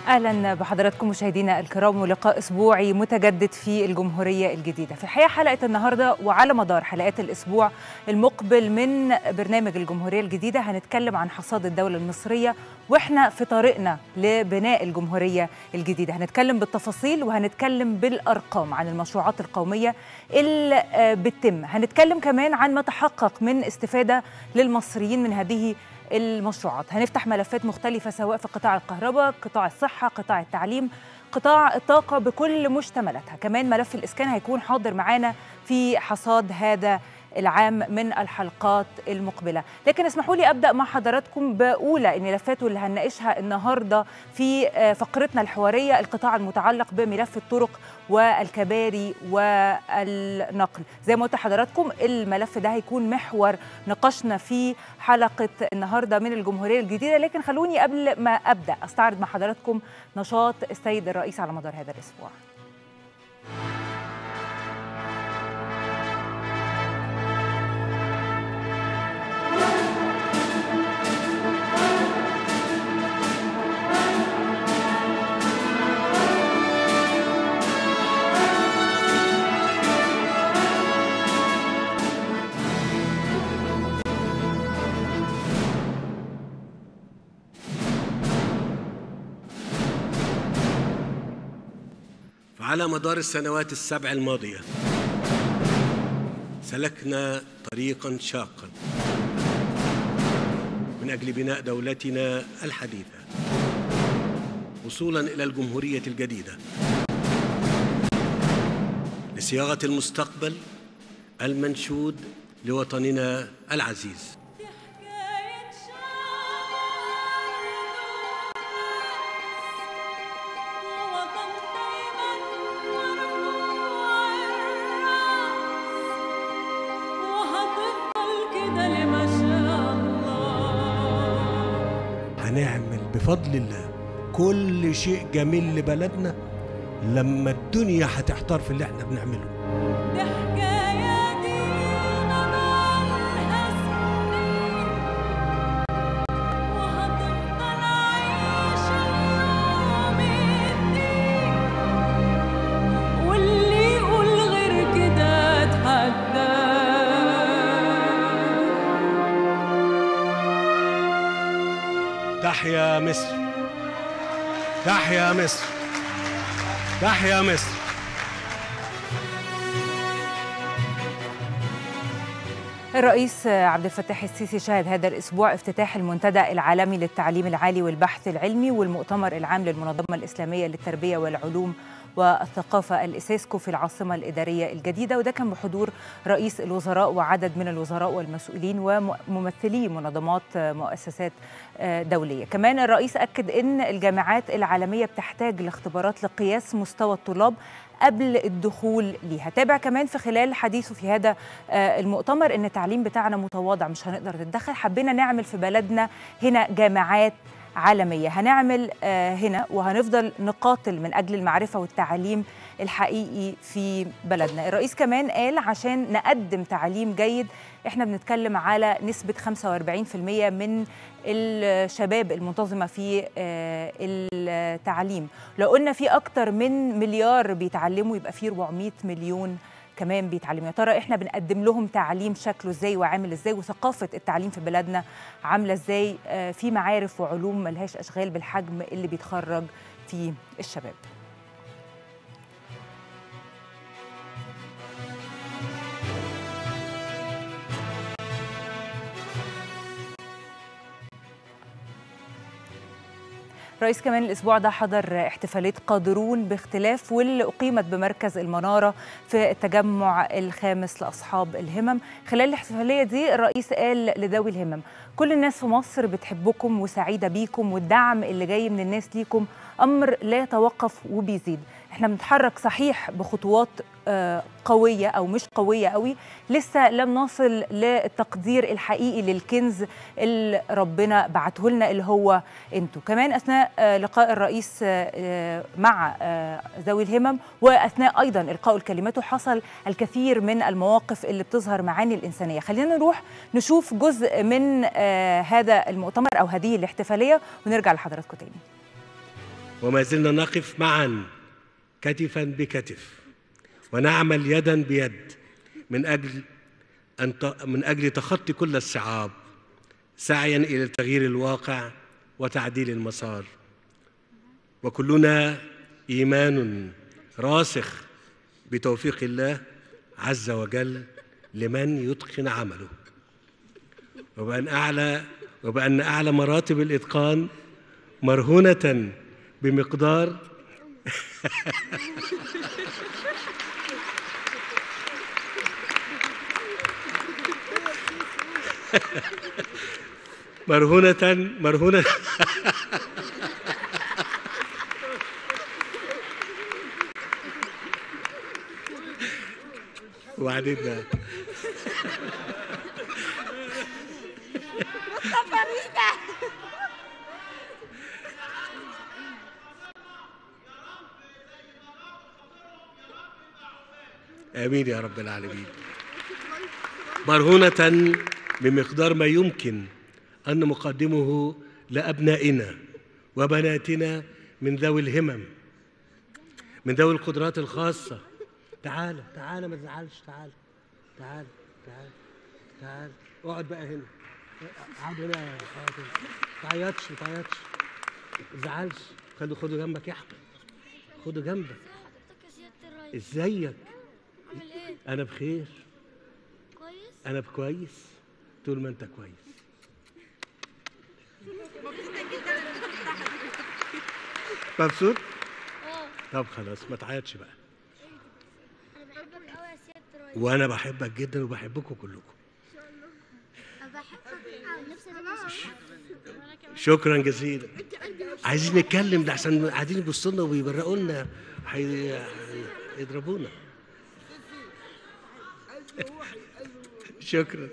اهلا بحضراتكم مشاهدينا الكرام ولقاء اسبوعي متجدد في الجمهوريه الجديده في الحقيقه حلقه النهارده وعلى مدار حلقات الاسبوع المقبل من برنامج الجمهوريه الجديده هنتكلم عن حصاد الدوله المصريه واحنا في طريقنا لبناء الجمهوريه الجديده هنتكلم بالتفاصيل وهنتكلم بالارقام عن المشروعات القوميه اللي بتتم هنتكلم كمان عن ما تحقق من استفاده للمصريين من هذه المشروعات هنفتح ملفات مختلفة سواء في قطاع الكهرباء قطاع الصحة قطاع التعليم قطاع الطاقة بكل مشتملاتها كمان ملف الإسكان هيكون حاضر معانا في حصاد هذا العام من الحلقات المقبلة لكن اسمحوا لي أبدأ مع حضراتكم بأولى الملفات واللي هنناقشها النهاردة في فقرتنا الحوارية القطاع المتعلق بملف الطرق والكباري والنقل زي ما قلت لحضراتكم الملف ده هيكون محور نقاشنا في حلقة النهاردة من الجمهورية الجديدة لكن خلوني قبل ما أبدأ أستعرض مع حضراتكم نشاط السيد الرئيس على مدار هذا الأسبوع على مدار السنوات السبع الماضية سلكنا طريقا شاقا من أجل بناء دولتنا الحديثة وصولا إلى الجمهورية الجديدة لصياغة المستقبل المنشود لوطننا العزيز هنعمل بفضل الله كل شيء جميل لبلدنا لما الدنيا هتحتار في اللي احنا بنعمله تحيا مصر تحيا مصر تحيا مصر الرئيس عبد الفتاح السيسي شهد هذا الاسبوع افتتاح المنتدى العالمي للتعليم العالي والبحث العلمي والمؤتمر العام للمنظمه الاسلاميه للتربيه والعلوم والثقافة الإسيسكو في العاصمة الإدارية الجديدة وده كان بحضور رئيس الوزراء وعدد من الوزراء والمسؤولين وممثلي منظمات مؤسسات دولية كمان الرئيس أكد أن الجامعات العالمية بتحتاج لاختبارات لقياس مستوى الطلاب قبل الدخول ليها تابع كمان في خلال حديثه في هذا المؤتمر ان التعليم بتاعنا متواضع مش هنقدر نتدخل حبينا نعمل في بلدنا هنا جامعات عالمية هنعمل هنا وهنفضل نقاتل من أجل المعرفة والتعليم الحقيقي في بلدنا الرئيس كمان قال عشان نقدم تعليم جيد احنا بنتكلم على نسبة 45% من الشباب المنتظمة في التعليم لو قلنا في أكتر من مليار بيتعلموا يبقى في 400 مليون كمان بيتعلموا يا ترى احنا بنقدم لهم تعليم شكله ازاي وعامل ازاي وثقافه التعليم في بلادنا عامله ازاي في معارف وعلوم ملهاش اشغال بالحجم اللي بيتخرج فيه الشباب رئيس كمان الاسبوع ده حضر احتفاليه قادرون باختلاف واللي اقيمت بمركز المناره في التجمع الخامس لاصحاب الهمم خلال الاحتفاليه دي الرئيس قال لذوي الهمم كل الناس في مصر بتحبكم وسعيده بيكم والدعم اللي جاي من الناس ليكم امر لا يتوقف وبيزيد احنا بنتحرك صحيح بخطوات قوية أو مش قوية قوي لسه لم نصل للتقدير الحقيقي للكنز اللي ربنا بعته لنا اللي هو انتوا كمان أثناء لقاء الرئيس مع ذوي الهمم وأثناء أيضا إلقاء الكلمات حصل الكثير من المواقف اللي بتظهر معاني الإنسانية خلينا نروح نشوف جزء من هذا المؤتمر أو هذه الاحتفالية ونرجع لحضراتكم تاني وما زلنا نقف معا كتفا بكتف ونعمل يدا بيد من اجل ان من اجل تخطي كل الصعاب سعيا الى تغيير الواقع وتعديل المسار وكلنا ايمان راسخ بتوفيق الله عز وجل لمن يتقن عمله وبأن أعلى وبأن أعلى مراتب الإتقان مرهونة بمقدار مرهونة مرهونة وبعدين بقى امين يا رب العالمين مرهونة بمقدار ما يمكن ان نقدمه لابنائنا وبناتنا من ذوي الهمم من ذوي القدرات الخاصه تعال تعال ما تزعلش تعال تعال تعال تعال اقعد بقى هنا اقعد هنا اقعد هنا ما تعيطش ما تعيطش ما تزعلش خدوا خدوا جنبك يا احمد خدوا جنبك حضرتك يا سيادة الرئيس ازيك عامل ايه؟ انا بخير كويس؟ انا كويس طول ما انت كويس مبسوط اه طب خلاص ما تعيطش بقى انا بحبك قوي يا سيادة الرئيس وانا بحبك جدا وبحبكم كلكم انا بحبك قوي نفسي ادوس وانا كمان شكرا جزيلا عايزين نتكلم ده عشان قاعدين يبصوا لنا وبيبرقوا لنا هي- هيضربونا شكرا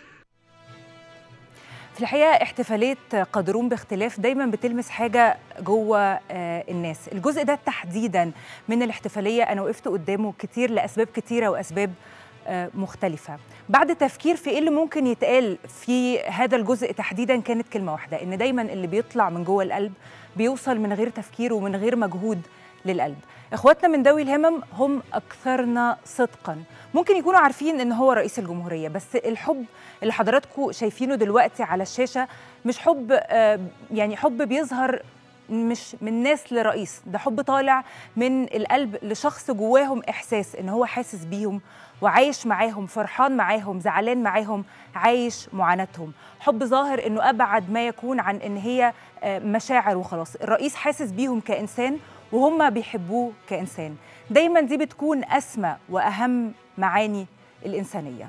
في الحقيقه احتفاليه قادرون باختلاف دايما بتلمس حاجه جوه آه، الناس الجزء ده تحديدا من الاحتفاليه انا وقفت قدامه كتير لاسباب كتيره واسباب آه، مختلفة بعد تفكير في ايه اللي ممكن يتقال في هذا الجزء تحديدا كانت كلمة واحدة ان دايما اللي بيطلع من جوه القلب بيوصل من غير تفكير ومن غير مجهود للقلب اخواتنا من ذوي الهمم هم اكثرنا صدقا ممكن يكونوا عارفين ان هو رئيس الجمهوريه بس الحب اللي حضراتكم شايفينه دلوقتي على الشاشه مش حب آه، يعني حب بيظهر مش من ناس لرئيس ده حب طالع من القلب لشخص جواهم احساس ان هو حاسس بيهم وعايش معاهم فرحان معاهم زعلان معاهم عايش معاناتهم حب ظاهر انه ابعد ما يكون عن ان هي آه، مشاعر وخلاص الرئيس حاسس بيهم كانسان وهم بيحبوه كانسان دايما دي بتكون اسمى واهم معاني الانسانيه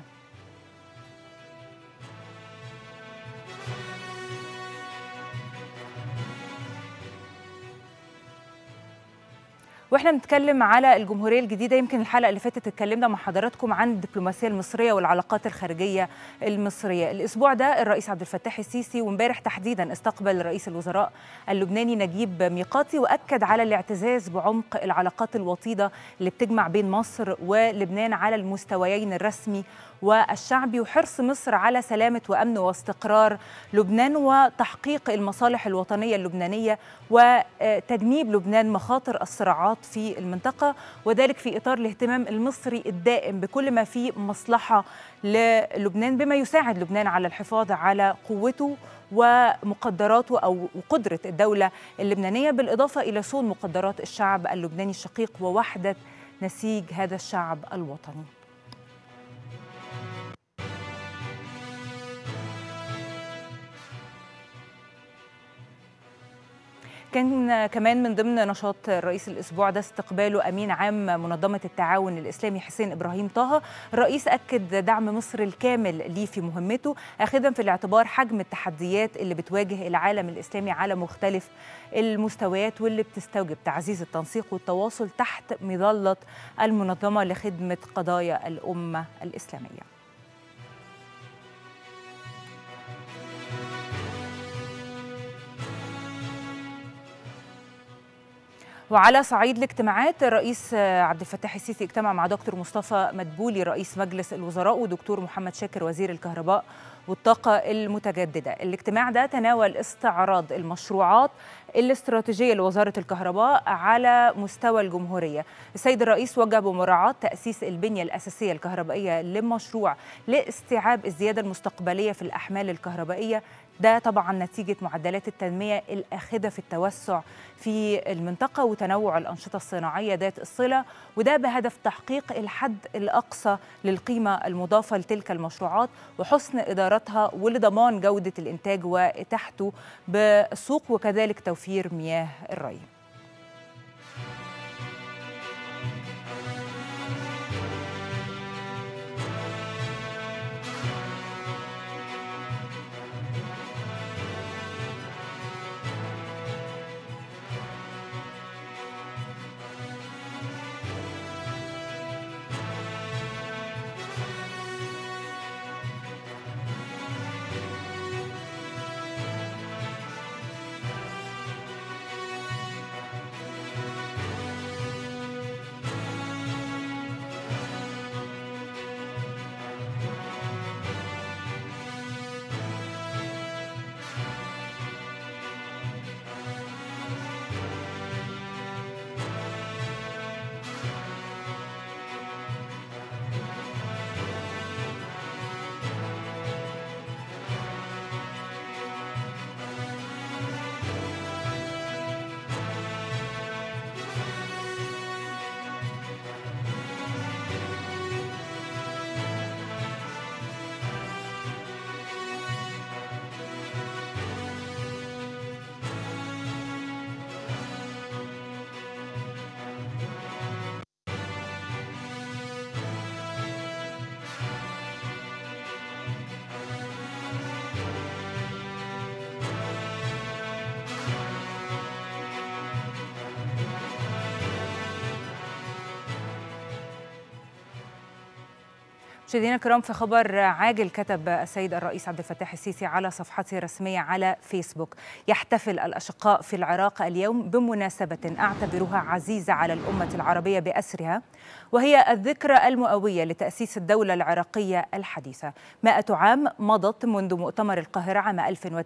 واحنا بنتكلم على الجمهوريه الجديده يمكن الحلقه اللي فاتت اتكلمنا مع حضراتكم عن الدبلوماسيه المصريه والعلاقات الخارجيه المصريه الاسبوع ده الرئيس عبد الفتاح السيسي وامبارح تحديدا استقبل رئيس الوزراء اللبناني نجيب ميقاتي واكد على الاعتزاز بعمق العلاقات الوطيده اللي بتجمع بين مصر ولبنان على المستويين الرسمي والشعبي وحرص مصر على سلامه وامن واستقرار لبنان وتحقيق المصالح الوطنيه اللبنانيه وتجنيب لبنان مخاطر الصراعات في المنطقه وذلك في اطار الاهتمام المصري الدائم بكل ما فيه مصلحه للبنان بما يساعد لبنان على الحفاظ على قوته ومقدراته او قدره الدوله اللبنانيه بالاضافه الى صون مقدرات الشعب اللبناني الشقيق ووحده نسيج هذا الشعب الوطني. كان كمان من ضمن نشاط الرئيس الاسبوع ده استقباله امين عام منظمه التعاون الاسلامي حسين ابراهيم طه الرئيس اكد دعم مصر الكامل ليه في مهمته اخذا في الاعتبار حجم التحديات اللي بتواجه العالم الاسلامي على مختلف المستويات واللي بتستوجب تعزيز التنسيق والتواصل تحت مظله المنظمه لخدمه قضايا الامه الاسلاميه وعلى صعيد الاجتماعات الرئيس عبد الفتاح السيسي اجتمع مع دكتور مصطفى مدبولي رئيس مجلس الوزراء ودكتور محمد شاكر وزير الكهرباء والطاقة المتجددة الاجتماع ده تناول استعراض المشروعات الاستراتيجية لوزارة الكهرباء على مستوى الجمهورية السيد الرئيس وجه بمراعاة تأسيس البنية الأساسية الكهربائية لمشروع لاستيعاب الزيادة المستقبلية في الأحمال الكهربائية ده طبعا نتيجة معدلات التنمية الآخذة في التوسع في المنطقة وتنوع الأنشطة الصناعية ذات الصلة وده بهدف تحقيق الحد الأقصى للقيمة المضافة لتلك المشروعات وحسن إدارتها ولضمان جودة الإنتاج وإتاحته بالسوق وكذلك توفير مياه الري مشاهدينا الكرام في خبر عاجل كتب السيد الرئيس عبد الفتاح السيسي على صفحته الرسميه على فيسبوك يحتفل الاشقاء في العراق اليوم بمناسبه اعتبرها عزيزه على الامه العربيه باسرها وهي الذكرى المئويه لتاسيس الدوله العراقيه الحديثه 100 عام مضت منذ مؤتمر القاهره عام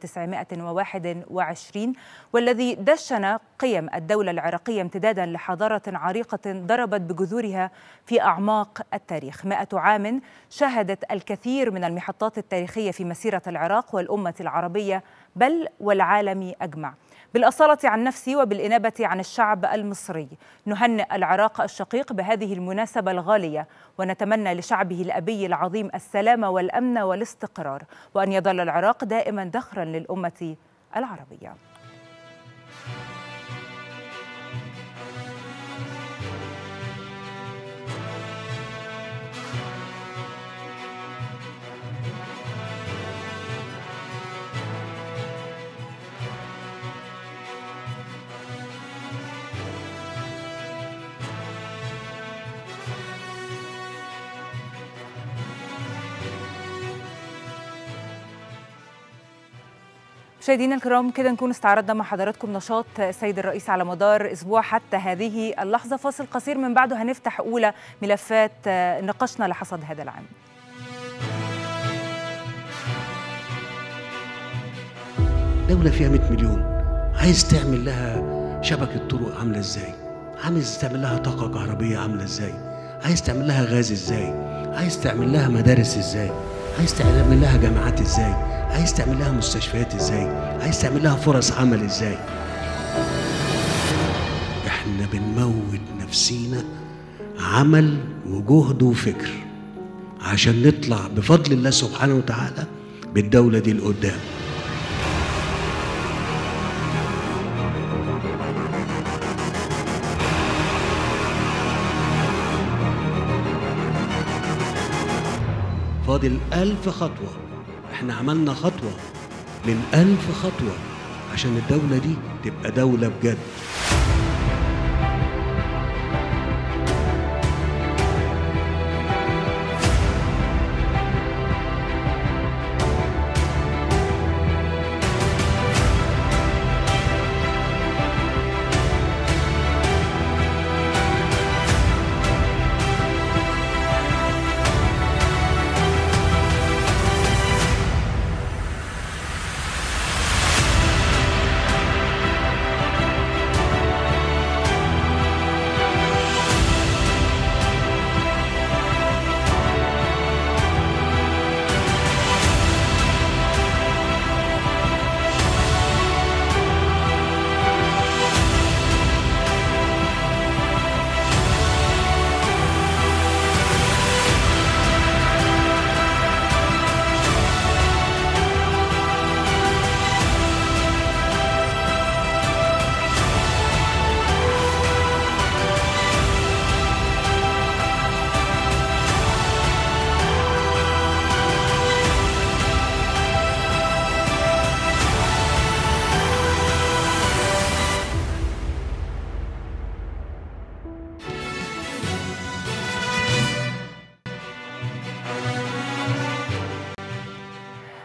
1921 والذي دشن قيم الدوله العراقيه امتدادا لحضاره عريقه ضربت بجذورها في اعماق التاريخ 100 عام شهدت الكثير من المحطات التاريخيه في مسيره العراق والامه العربيه بل والعالم اجمع بالاصاله عن نفسي وبالانابه عن الشعب المصري نهنئ العراق الشقيق بهذه المناسبه الغاليه ونتمنى لشعبه الابي العظيم السلام والامن والاستقرار وان يظل العراق دائما ذخرا للامه العربيه مشاهدينا الكرام كده نكون استعرضنا مع حضراتكم نشاط السيد الرئيس على مدار اسبوع حتى هذه اللحظه فاصل قصير من بعده هنفتح اولى ملفات نقاشنا لحصد هذا العام دولة فيها 100 مليون عايز تعمل لها شبكة طرق عاملة ازاي عايز تعمل لها طاقة كهربية عاملة ازاي عايز تعمل لها غاز ازاي عايز تعمل لها مدارس ازاي عايز تعمل لها جامعات ازاي عايز تعمل لها مستشفيات ازاي عايز تعمل لها فرص عمل ازاي احنا بنموت نفسينا عمل وجهد وفكر عشان نطلع بفضل الله سبحانه وتعالى بالدولة دي لقدام فاضل ألف خطوة احنا عملنا خطوة من ألف خطوة عشان الدولة دي تبقى دولة بجد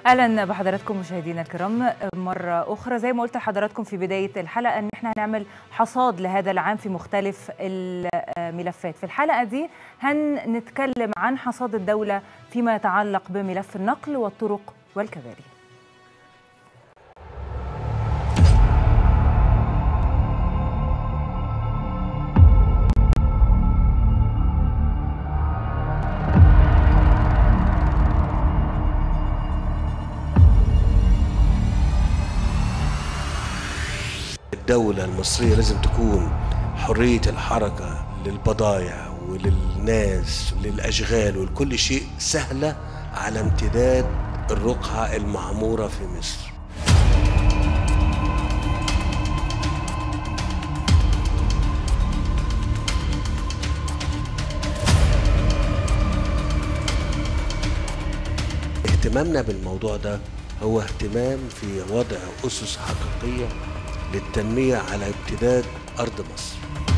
اهلا بحضراتكم مشاهدينا الكرام مره اخرى زي ما قلت لحضراتكم في بدايه الحلقه ان احنا هنعمل حصاد لهذا العام في مختلف الملفات في الحلقه دي هنتكلم عن حصاد الدوله فيما يتعلق بملف النقل والطرق والكباري الدولة المصرية لازم تكون حرية الحركة للبضائع وللناس وللأشغال ولكل شيء سهلة على امتداد الرقعة المعمورة في مصر اهتمامنا بالموضوع ده هو اهتمام في وضع أسس حقيقية للتنمية على امتداد أرض مصر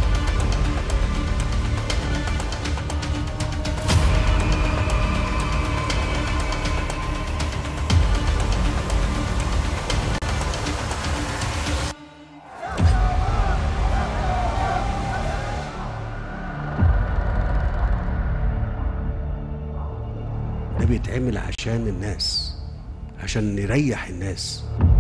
ده بيتعمل عشان الناس عشان نريح الناس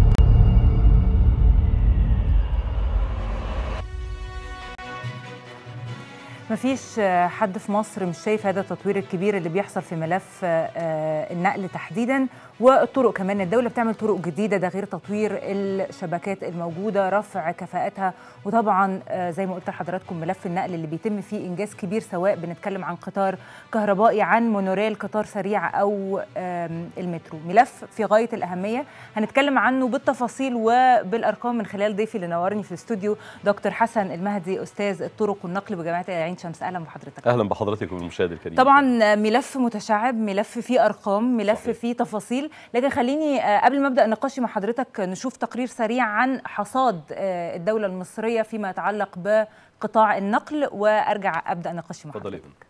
مفيش حد في مصر مش شايف هذا التطوير الكبير اللي بيحصل في ملف النقل تحديدا والطرق كمان الدولة بتعمل طرق جديدة ده غير تطوير الشبكات الموجودة رفع كفاءتها وطبعا زي ما قلت لحضراتكم ملف النقل اللي بيتم فيه إنجاز كبير سواء بنتكلم عن قطار كهربائي عن مونوريل قطار سريع أو المترو ملف في غاية الأهمية هنتكلم عنه بالتفاصيل وبالأرقام من خلال ضيفي اللي نورني في الاستوديو دكتور حسن المهدي أستاذ الطرق والنقل بجامعة العين شمس اهلا بحضرتك اهلا بحضرتك وبالمشاهد الكريم طبعا ملف متشعب ملف فيه ارقام ملف صحيح. فيه تفاصيل لكن خليني قبل ما ابدا نقاشي مع حضرتك نشوف تقرير سريع عن حصاد الدوله المصريه فيما يتعلق بقطاع النقل وارجع ابدا نقاشي مع تفضلي حضرتك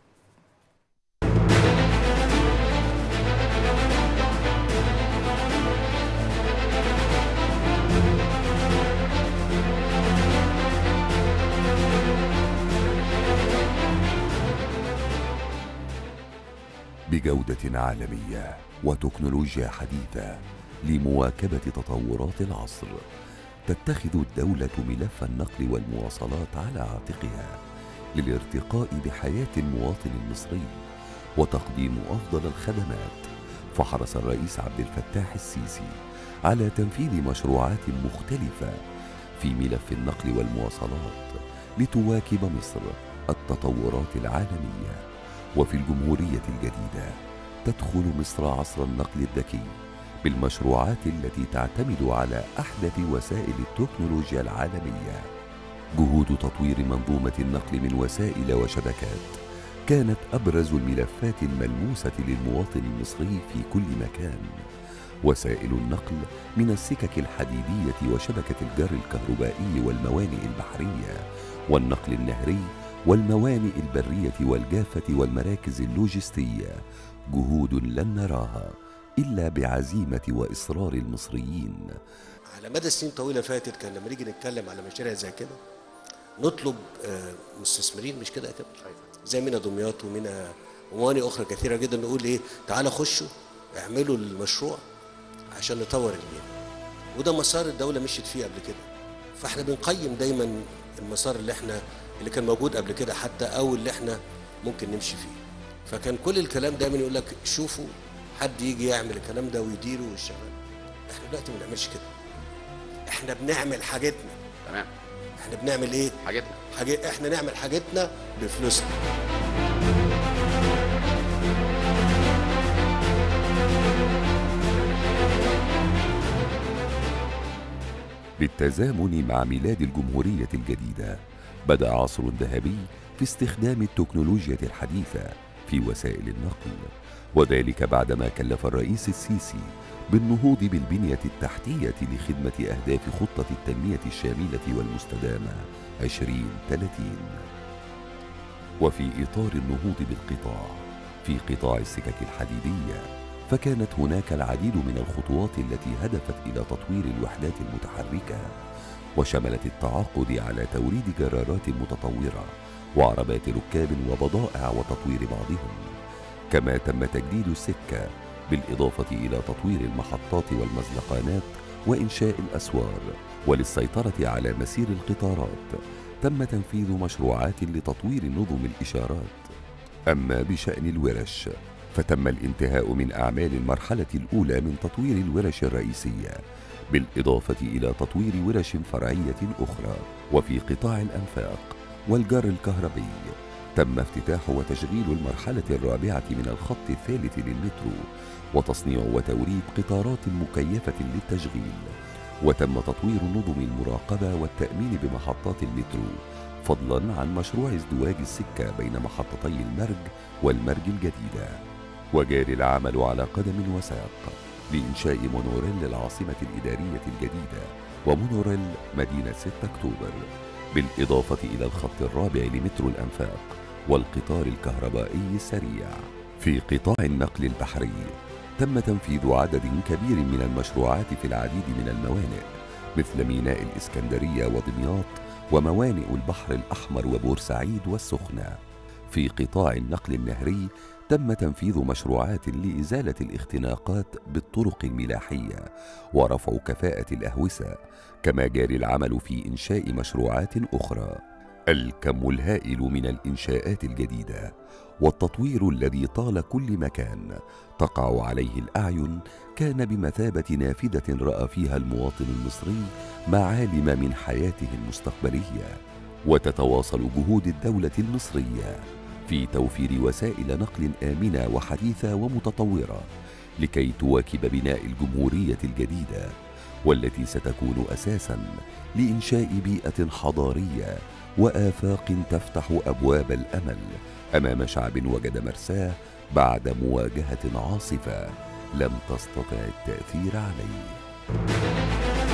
بجودة عالمية وتكنولوجيا حديثة لمواكبة تطورات العصر تتخذ الدولة ملف النقل والمواصلات على عاتقها للارتقاء بحياة المواطن المصري وتقديم أفضل الخدمات فحرص الرئيس عبد الفتاح السيسي على تنفيذ مشروعات مختلفة في ملف النقل والمواصلات لتواكب مصر التطورات العالميه وفي الجمهورية الجديدة تدخل مصر عصر النقل الذكي بالمشروعات التي تعتمد على أحدث وسائل التكنولوجيا العالمية. جهود تطوير منظومة النقل من وسائل وشبكات كانت أبرز الملفات الملموسة للمواطن المصري في كل مكان. وسائل النقل من السكك الحديدية وشبكة الجر الكهربائي والموانئ البحرية والنقل النهري والموانئ البرية والجافة والمراكز اللوجستية جهود لن نراها إلا بعزيمة وإصرار المصريين على مدى سنين طويله فاتت كان لما نيجي نتكلم على مشاريع زي كده نطلب آه، مستثمرين مش كده يا كابتن زي مينا دمياط ومينا وموانئ اخرى كثيره جدا نقول ايه تعالى خشوا اعملوا المشروع عشان نطور المينا وده مسار الدوله مشيت فيه قبل كده فاحنا بنقيم دايما المسار اللي احنا اللي كان موجود قبل كده حتى او اللي احنا ممكن نمشي فيه فكان كل الكلام دايما يقول لك شوفوا حد يجي يعمل الكلام ده ويديره ويشتغل احنا دلوقتي ما بنعملش كده احنا بنعمل حاجتنا تمام احنا بنعمل ايه حاجتنا حاجة احنا نعمل حاجتنا بفلوسنا بالتزامن مع ميلاد الجمهورية الجديدة بدأ عصر ذهبي في استخدام التكنولوجيا الحديثة في وسائل النقل وذلك بعدما كلف الرئيس السيسي بالنهوض بالبنية التحتية لخدمة أهداف خطة التنمية الشاملة والمستدامة 2030 وفي إطار النهوض بالقطاع في قطاع السكك الحديدية فكانت هناك العديد من الخطوات التي هدفت الى تطوير الوحدات المتحركه وشملت التعاقد على توريد جرارات متطوره وعربات ركاب وبضائع وتطوير بعضهم كما تم تجديد السكه بالاضافه الى تطوير المحطات والمزلقانات وانشاء الاسوار وللسيطره على مسير القطارات تم تنفيذ مشروعات لتطوير نظم الاشارات اما بشان الورش فتم الانتهاء من اعمال المرحله الاولى من تطوير الورش الرئيسيه بالاضافه الى تطوير ورش فرعيه اخرى وفي قطاع الانفاق والجر الكهربي تم افتتاح وتشغيل المرحله الرابعه من الخط الثالث للمترو وتصنيع وتوريد قطارات مكيفه للتشغيل وتم تطوير نظم المراقبه والتامين بمحطات المترو فضلا عن مشروع ازدواج السكه بين محطتي المرج والمرج الجديده وجاري العمل على قدم وساق لإنشاء مونوريل العاصمة الإدارية الجديدة ومونوريل مدينة 6 أكتوبر بالإضافة إلى الخط الرابع لمترو الأنفاق والقطار الكهربائي السريع في قطاع النقل البحري تم تنفيذ عدد كبير من المشروعات في العديد من الموانئ مثل ميناء الإسكندرية ودمياط وموانئ البحر الأحمر وبورسعيد والسخنة في قطاع النقل النهري تم تنفيذ مشروعات لإزالة الاختناقات بالطرق الملاحية ورفع كفاءة الأهوسة كما جاري العمل في إنشاء مشروعات أخرى الكم الهائل من الإنشاءات الجديدة والتطوير الذي طال كل مكان تقع عليه الأعين كان بمثابة نافذة رأى فيها المواطن المصري معالم من حياته المستقبلية وتتواصل جهود الدولة المصرية في توفير وسائل نقل امنه وحديثه ومتطوره لكي تواكب بناء الجمهوريه الجديده والتي ستكون اساسا لانشاء بيئه حضاريه وافاق تفتح ابواب الامل امام شعب وجد مرساه بعد مواجهه عاصفه لم تستطع التاثير عليه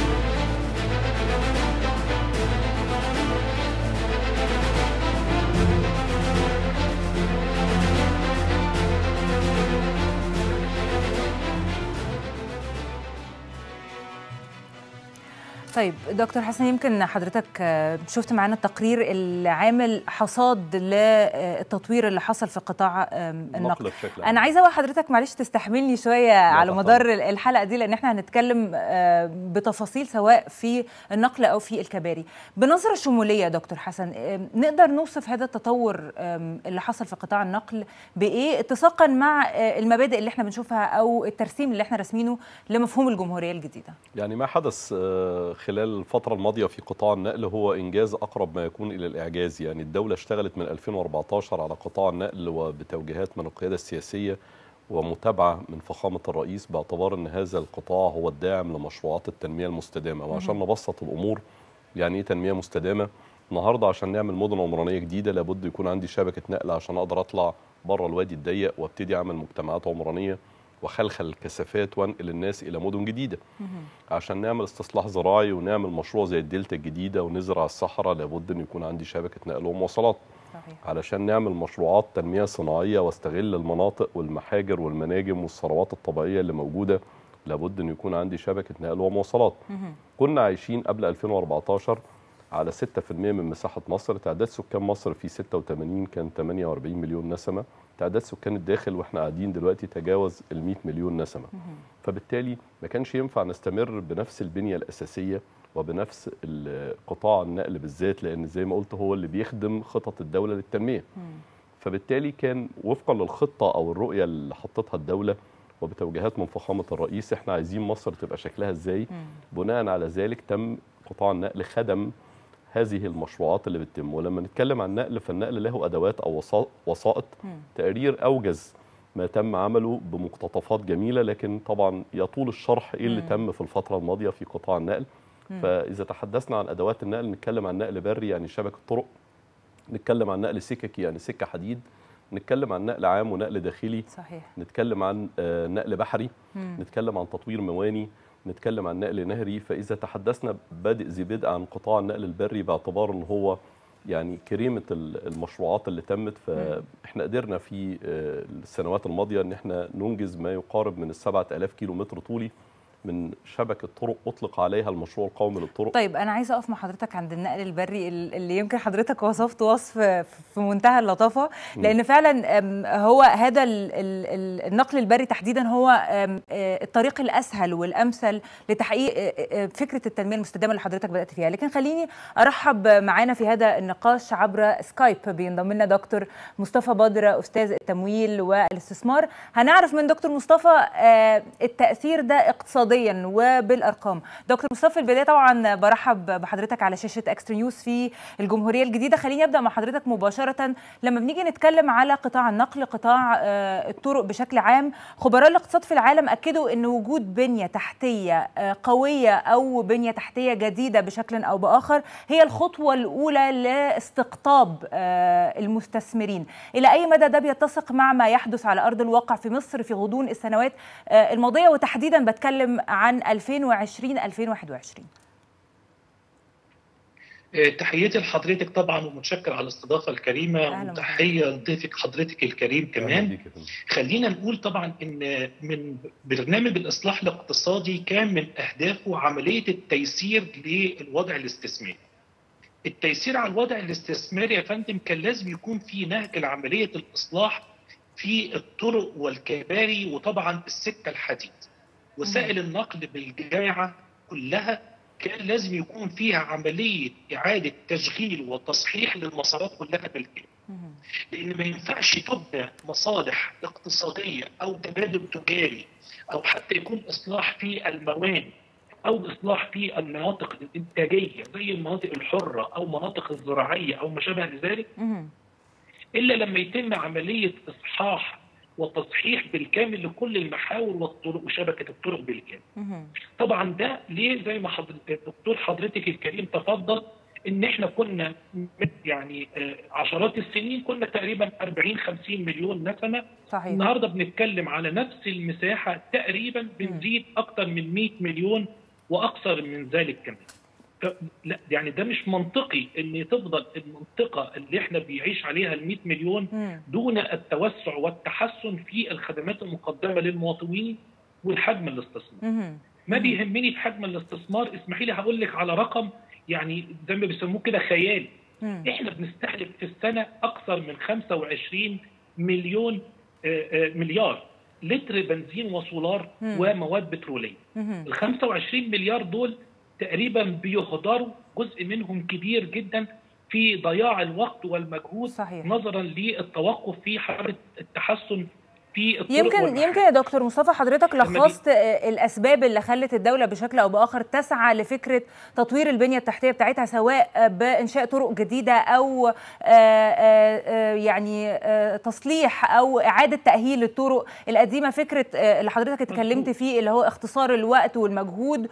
طيب دكتور حسن يمكن حضرتك آه، شفت معانا التقرير اللي عامل حصاد للتطوير اللي حصل في قطاع آم، النقل بشكل انا عايزه بقى حضرتك معلش تستحملني شويه على طبعاً. مدار الحلقه دي لان احنا هنتكلم آه، بتفاصيل سواء في النقل او في الكباري بنظره شموليه يا دكتور حسن آم، نقدر نوصف هذا التطور آم، اللي حصل في قطاع النقل بايه اتساقا مع آه، المبادئ اللي احنا بنشوفها او الترسيم اللي احنا راسمينه لمفهوم الجمهوريه الجديده يعني ما حدث آه، خلال الفترة الماضية في قطاع النقل هو إنجاز أقرب ما يكون إلى الإعجاز يعني الدولة اشتغلت من 2014 على قطاع النقل وبتوجيهات من القيادة السياسية ومتابعة من فخامة الرئيس باعتبار أن هذا القطاع هو الداعم لمشروعات التنمية المستدامة وعشان نبسط الأمور يعني إيه تنمية مستدامة النهاردة عشان نعمل مدن عمرانية جديدة لابد يكون عندي شبكة نقل عشان أقدر أطلع بره الوادي الضيق وابتدي أعمل مجتمعات عمرانية وخلخل الكثافات وانقل الناس الى مدن جديده عشان نعمل استصلاح زراعي ونعمل مشروع زي الدلتا الجديده ونزرع الصحراء لابد ان يكون عندي شبكه نقل ومواصلات صحيح علشان نعمل مشروعات تنميه صناعيه واستغل المناطق والمحاجر والمناجم والثروات الطبيعيه اللي موجوده لابد ان يكون عندي شبكه نقل ومواصلات كنا عايشين قبل 2014 على 6% من مساحه مصر تعداد سكان مصر في 86 كان 48 مليون نسمه تعداد سكان الداخل واحنا قاعدين دلوقتي تجاوز ال 100 مليون نسمه فبالتالي ما كانش ينفع نستمر بنفس البنيه الاساسيه وبنفس ال- قطاع النقل بالذات لان زي ما قلت هو اللي بيخدم خطط الدوله للتنميه فبالتالي كان وفقا للخطه او الرؤيه اللي حطتها الدوله وبتوجيهات من فخامه الرئيس احنا عايزين مصر تبقى شكلها ازاي بناء على ذلك تم قطاع النقل خدم هذه المشروعات اللي بتتم ولما نتكلم عن النقل فالنقل له ادوات او وسا- وسائط تقرير اوجز ما تم عمله بمقتطفات جميله لكن طبعا يطول الشرح ايه اللي مم. تم في الفتره الماضيه في قطاع النقل فاذا تحدثنا عن ادوات النقل نتكلم عن نقل بري يعني شبكه طرق نتكلم عن نقل سككي يعني سكه حديد نتكلم عن نقل عام ونقل داخلي صحيح نتكلم عن آه، نقل بحري مم. نتكلم عن تطوير مواني نتكلم عن نقل نهري فاذا تحدثنا بادئ ذي بدء عن قطاع النقل البري باعتبار ان هو يعني كريمه ال- المشروعات اللي تمت فاحنا قدرنا في آه، السنوات الماضيه ان احنا ننجز ما يقارب من ال 7000 كيلو متر طولي من شبكه طرق اطلق عليها المشروع القومي للطرق طيب انا عايزه اقف مع حضرتك عند النقل البري ال- اللي يمكن حضرتك وصفت وصف في منتهى اللطافه لان فعلا أم، هو هذا ال- ال- ال- النقل البري تحديدا هو أم، آه، الطريق الاسهل والامثل لتحقيق آه، آه، فكره التنميه المستدامه اللي حضرتك بدات فيها لكن خليني ارحب معانا في هذا النقاش عبر سكايب بينضم لنا دكتور مصطفى بدر استاذ التمويل والاستثمار هنعرف من دكتور مصطفى آه، التاثير ده اقتصاديا وبالارقام دكتور مصطفى في البدايه طبعا برحب بحضرتك على شاشه اكسترا نيوز في الجمهوريه الجديده خليني ابدا مع حضرتك مباشره لما بنيجي نتكلم على قطاع النقل قطاع آه، الطرق بشكل عام خبراء الاقتصاد في العالم اكدوا ان وجود بنيه تحتيه آه، قويه او بنيه تحتيه جديده بشكل او باخر هي الخطوه الاولى لاستقطاب آه، المستثمرين الى اي مدى ده بيتسق مع ما يحدث على ارض الواقع في مصر في غضون السنوات آه، الماضيه وتحديدا بتكلم عن 2020 2021 آه، تحياتي لحضرتك طبعا ومتشكر على الاستضافه الكريمه أهلاً وتحيه لضيفك حضرتك الكريم أهلاً كمان بيك يا فندم. خلينا نقول طبعا ان من برنامج الاصلاح الاقتصادي كان من اهدافه عمليه التيسير للوضع الاستثماري. التيسير على الوضع الاستثماري يا فندم كان لازم يكون في نهج لعمليه الاصلاح في الطرق والكباري وطبعا السكه الحديد. وسائل النقل بالجامعه كلها كان لازم يكون فيها عمليه اعاده تشغيل وتصحيح للمسارات كلها بالكامل. لان ما ينفعش تبنى مصالح اقتصاديه او تبادل تجاري او حتى يكون اصلاح في الموانئ او اصلاح في المناطق الانتاجيه زي المناطق الحره او مناطق الزراعيه او ما شابه لذلك مهم. الا لما يتم عمليه اصحاح وتصحيح بالكامل لكل المحاور والطرق وشبكه الطرق بالكامل. مهم. طبعا ده ليه زي ما حضرتك الدكتور حضرتك الكريم تفضل ان احنا كنا من يعني آه، عشرات السنين كنا تقريبا 40 50 مليون نسمه صحيح النهارده بنتكلم على نفس المساحه تقريبا بنزيد اكتر من 100 مليون واكثر من ذلك كمان ف- لا يعني ده مش منطقي ان تفضل المنطقه اللي احنا بيعيش عليها ال 100 مليون مم. دون التوسع والتحسن في الخدمات المقدمه للمواطنين والحجم الاستثمار مهم. ما بيهمني في حجم الاستثمار اسمحي لي هقول لك على رقم يعني زي ما بيسموه كده خيالي مم. احنا بنستهلك في السنه اكثر من 25 مليون آه، آه، مليار لتر بنزين وسولار مم. ومواد بتروليه مهم. ال 25 مليار دول تقريبا بيهدروا جزء منهم كبير جدا في ضياع الوقت والمجهود صحيح. نظرا للتوقف في حاله التحسن في الطرق يمكن والمحاور. يمكن يا دكتور مصطفى حضرتك لما لخصت آه، الاسباب اللي خلت الدوله بشكل او باخر تسعى لفكره تطوير البنيه التحتيه بتاعتها سواء آه، بانشاء طرق جديده او آه، آه، آه، يعني آه، تصليح او اعاده تاهيل الطرق القديمه فكره آه، اللي حضرتك اتكلمت مظبوط. فيه اللي هو اختصار الوقت والمجهود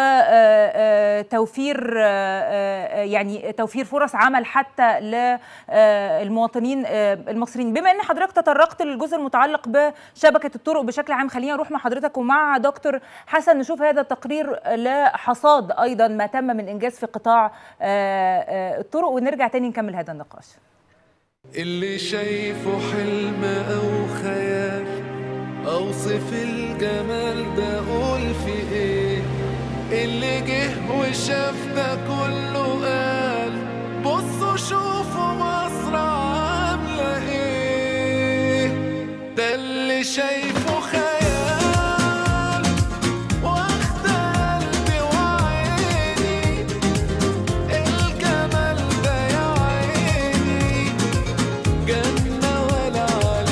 وتوفير يعني توفير فرص عمل حتى للمواطنين المصريين بما ان حضرتك تطرقت للجزء المتعلق بشبكه الطرق بشكل عام خلينا نروح مع حضرتك ومع دكتور حسن نشوف هذا التقرير لحصاد ايضا ما تم من انجاز في قطاع آه، آه، الطرق ونرجع تاني نكمل هذا النقاش اللي شايفه حلم أو خيال أوصف الجمال ده أقول في إيه اللي جه وشاف ده كله قال بصوا شوفوا مصر عاملة إيه ده اللي شايفه خيال واخد قلبي وعيني الجمال ده يا عيني جنة ولا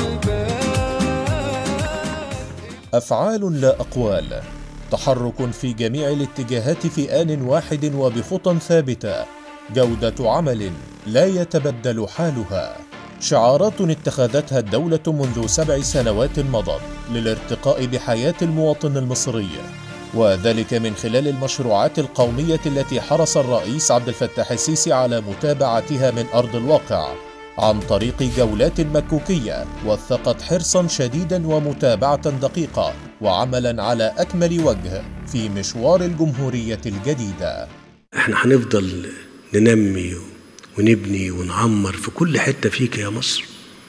عالبال أفعال لا أقوال تحرك في جميع الاتجاهات في آن واحد وبخطى ثابتة جودة عمل لا يتبدل حالها شعارات اتخذتها الدولة منذ سبع سنوات مضت للارتقاء بحياة المواطن المصري وذلك من خلال المشروعات القومية التي حرص الرئيس عبد الفتاح السيسي على متابعتها من أرض الواقع عن طريق جولات مكوكية وثقت حرصا شديدا ومتابعة دقيقة وعملا على أكمل وجه في مشوار الجمهورية الجديدة احنا هنفضل ننمي ونبني ونعمر في كل حتة فيك يا مصر